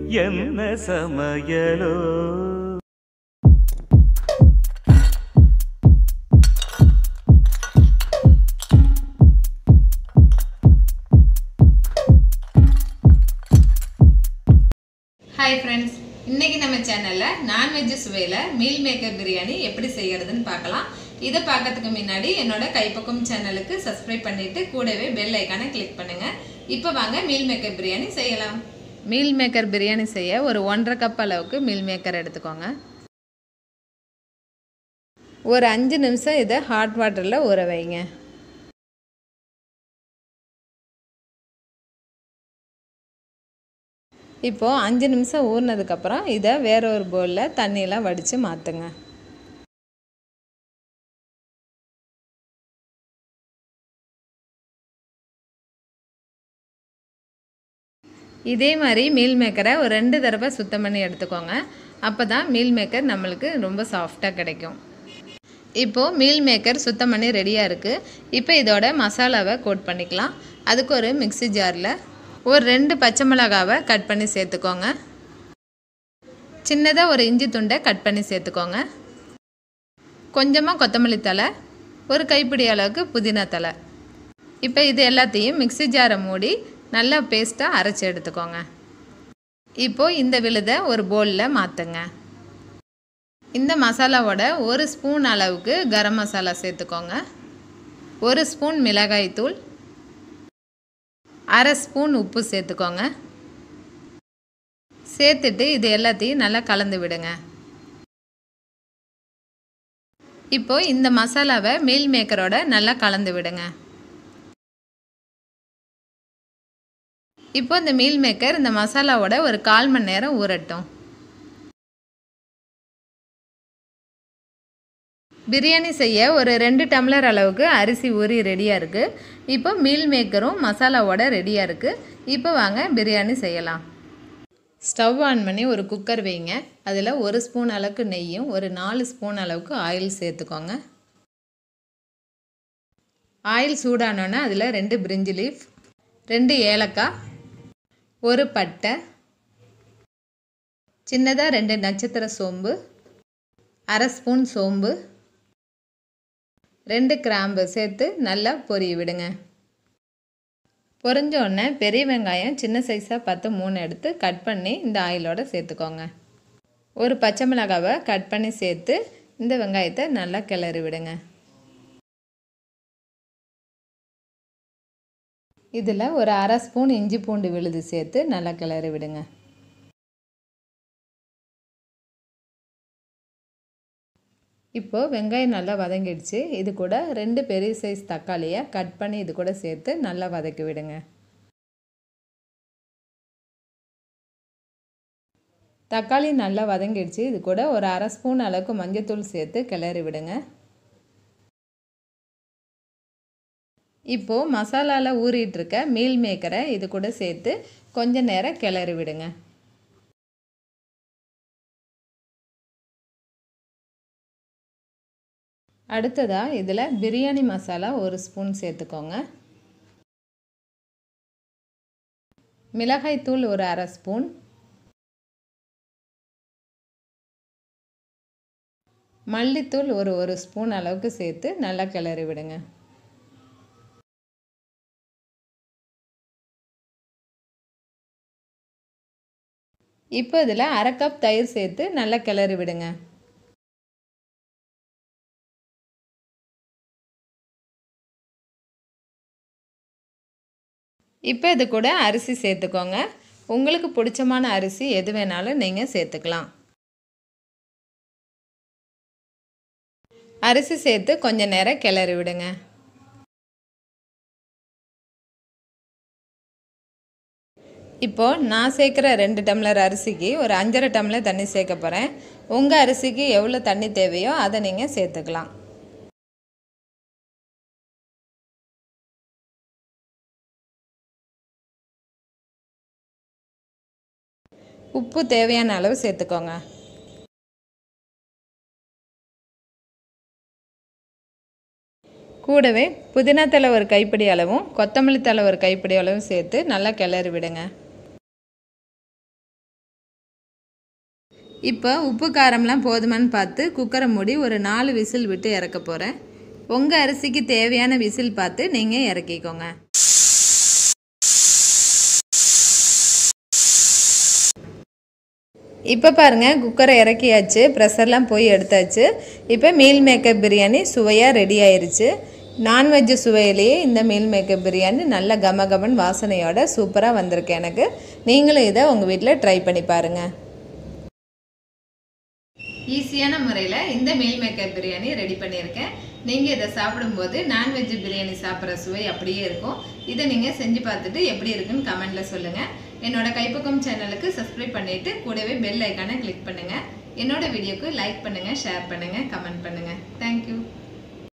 என்ன சமையலோ hi friends இன்னைக்கு நம்ம சேனலில் நான்வெஜ் சுவையில் மீல் மேக்கர் பிரியாணி எப்படி செய்யறதுன்னு பார்க்கலாம் இதை பார்க்கறதுக்கு முன்னாடி என்னோட கைப்பக்கம் சேனலுக்கு சப்ஸ்கிரைப் பண்ணிட்டு கூடவே பெல் ஐக்கானை கிளிக் பண்ணுங்க இப்போ வாங்க மீல் மேக்கர் பிரியாணி செய்யலாம் மீல் மேக்கர் பிரியாணி செய்ய ஒரு ஒன்றரை கப் அளவுக்கு மீல் மேக்கர் எடுத்துக்கோங்க ஒரு அஞ்சு நிமிஷம் இதை ஹாட் வாட்டரில் ஊற வைங்க இப்போது அஞ்சு நிமிஷம் ஊறினதுக்கப்புறம் இதை வேற ஒரு பவுலில் தண்ணியெலாம் வடித்து மாற்றுங்க இதே மாதிரி மீல் மேக்கரை ஒரு ரெண்டு தடவை சுத்தம் பண்ணி எடுத்துக்கோங்க அப்போ தான் மீல் மேக்கர் நம்மளுக்கு ரொம்ப சாஃப்டாக கிடைக்கும் இப்போது மீல் மேக்கர் சுத்தம் பண்ணி ரெடியாக இருக்குது இப்போ இதோட மசாலாவை கோட் பண்ணிக்கலாம் அதுக்கு ஒரு மிக்ஸி ஜாரில் ஒரு ரெண்டு பச்சை மிளகாவை கட் பண்ணி சேர்த்துக்கோங்க சின்னதாக ஒரு இஞ்சி துண்டை கட் பண்ணி சேர்த்துக்கோங்க கொஞ்சமாக கொத்தமல்லி தலை ஒரு கைப்பிடி அளவுக்கு புதினா தலை இப்போ இது எல்லாத்தையும் மிக்ஸி ஜாரை மூடி நல்லா பேஸ்ட்டாக அரைச்சி எடுத்துக்கோங்க இப்போது இந்த விழுதை ஒரு பவுலில் மாற்றுங்க இந்த மசாலாவோட ஒரு ஸ்பூன் அளவுக்கு கரம் மசாலா சேர்த்துக்கோங்க ஒரு ஸ்பூன் மிளகாய் தூள் அரை ஸ்பூன் உப்பு சேர்த்துக்கோங்க சேர்த்துட்டு இது எல்லாத்தையும் நல்லா கலந்து விடுங்க இப்போ இந்த மசாலாவை மீல் மேக்கரோட நல்லா கலந்து விடுங்க இப்போ இந்த மீல் மேக்கர் இந்த மசாலாவோட ஒரு கால் மணி நேரம் ஊறட்டும் பிரியாணி செய்ய ஒரு ரெண்டு டம்ளர் அளவுக்கு அரிசி ஊறி ரெடியாக இருக்குது இப்போ மீல் மேக்கரும் மசாலாவோட ரெடியாக இருக்குது இப்போ வாங்க பிரியாணி செய்யலாம் ஸ்டவ் ஆன் பண்ணி ஒரு குக்கர் வைங்க அதில் ஒரு ஸ்பூன் அளவுக்கு நெய்யும் ஒரு நாலு ஸ்பூன் அளவுக்கு ஆயில் சேர்த்துக்கோங்க ஆயில் சூடானோன்னே அதில் ரெண்டு பிரிஞ்சி லீஃப் ரெண்டு ஏலக்காய் ஒரு பட்டை சின்னதாக ரெண்டு நட்சத்திர சோம்பு அரை ஸ்பூன் சோம்பு ரெண்டு கிராம்பு சேர்த்து நல்லா பொரிய விடுங்க பொரிஞ்ச உடனே பெரிய வெங்காயம் சின்ன சைஸாக பார்த்து மூணு எடுத்து கட் பண்ணி இந்த ஆயிலோட சேர்த்துக்கோங்க ஒரு பச்சை மிளகாவை கட் பண்ணி சேர்த்து இந்த வெங்காயத்தை நல்லா கிளறி விடுங்க இதில் ஒரு அரை ஸ்பூன் இஞ்சி பூண்டு விழுது சேர்த்து நல்லா கிளறி விடுங்க இப்போது வெங்காயம் நல்லா வதங்கிடுச்சு இது கூட ரெண்டு பெரிய சைஸ் தக்காளியை கட் பண்ணி இது கூட சேர்த்து நல்லா வதக்கி விடுங்க தக்காளி நல்லா வதங்கிடுச்சு இது கூட ஒரு அரை ஸ்பூன் அளவுக்கு மஞ்சத்தூள் சேர்த்து கிளறி விடுங்க இப்போது மசாலாவில் ஊறிட்டுருக்க மீல் மேக்கரை இது கூட சேர்த்து கொஞ்ச நேரம் கிளறி விடுங்க அடுத்ததாக இதில் பிரியாணி மசாலா ஒரு ஸ்பூன் சேர்த்துக்கோங்க மிளகாய் தூள் ஒரு அரை ஸ்பூன் மல்லித்தூள் ஒரு ஒரு ஸ்பூன் அளவுக்கு சேர்த்து நல்லா கிளறி விடுங்க இப்போ இதில் அரை கப் தயிர் சேர்த்து நல்லா கிளறி விடுங்க இப்போ இது கூட அரிசி சேர்த்துக்கோங்க உங்களுக்கு பிடிச்சமான அரிசி எது வேணாலும் நீங்கள் சேர்த்துக்கலாம் அரிசி சேர்த்து கொஞ்சம் நேரம் கிளறி விடுங்க இப்போது நான் சேர்க்குற ரெண்டு டம்ளர் அரிசிக்கு ஒரு அஞ்சரை டம்ளர் தண்ணி சேர்க்க போகிறேன் உங்கள் அரிசிக்கு எவ்வளோ தண்ணி தேவையோ அதை நீங்கள் சேர்த்துக்கலாம் உப்பு தேவையான அளவு சேர்த்துக்கோங்க கூடவே புதினா தலை ஒரு கைப்பிடி அளவும் கொத்தமல்லி தலை ஒரு கைப்பிடி அளவும் சேர்த்து நல்லா கிளறி விடுங்க இப்போ உப்பு காரம்லாம் போதுமான்னு பார்த்து குக்கரை மூடி ஒரு நாலு விசில் விட்டு இறக்க போகிறேன் உங்கள் அரிசிக்கு தேவையான விசில் பார்த்து நீங்கள் இறக்கிக்கோங்க இப்போ பாருங்கள் குக்கரை இறக்கியாச்சு ப்ரெஷர்லாம் போய் எடுத்தாச்சு இப்போ மீல் மேக்கப் பிரியாணி சுவையாக ரெடி ஆயிருச்சு நான்வெஜ் சுவையிலேயே இந்த மீல் மேக்கப் பிரியாணி நல்ல கம கமன் வாசனையோட சூப்பராக வந்திருக்கு எனக்கு நீங்களும் இதை உங்கள் வீட்டில் ட்ரை பண்ணி பாருங்கள் ஈஸியான முறையில் இந்த மீல் மேக்கர் பிரியாணி ரெடி பண்ணியிருக்கேன் நீங்கள் இதை சாப்பிடும்போது நான்வெஜ் பிரியாணி சாப்பிட்ற சுவை அப்படியே இருக்கும் இதை நீங்கள் செஞ்சு பார்த்துட்டு எப்படி இருக்குன்னு கமெண்ட்டில் சொல்லுங்கள் என்னோட கைப்பக்கம் சேனலுக்கு சப்ஸ்கிரைப் பண்ணிவிட்டு கூடவே பெல் ஐக்கானை கிளிக் பண்ணுங்கள் என்னோட வீடியோக்கு லைக் பண்ணுங்கள் ஷேர் பண்ணுங்கள் கமெண்ட் பண்ணுங்கள் தேங்க்யூ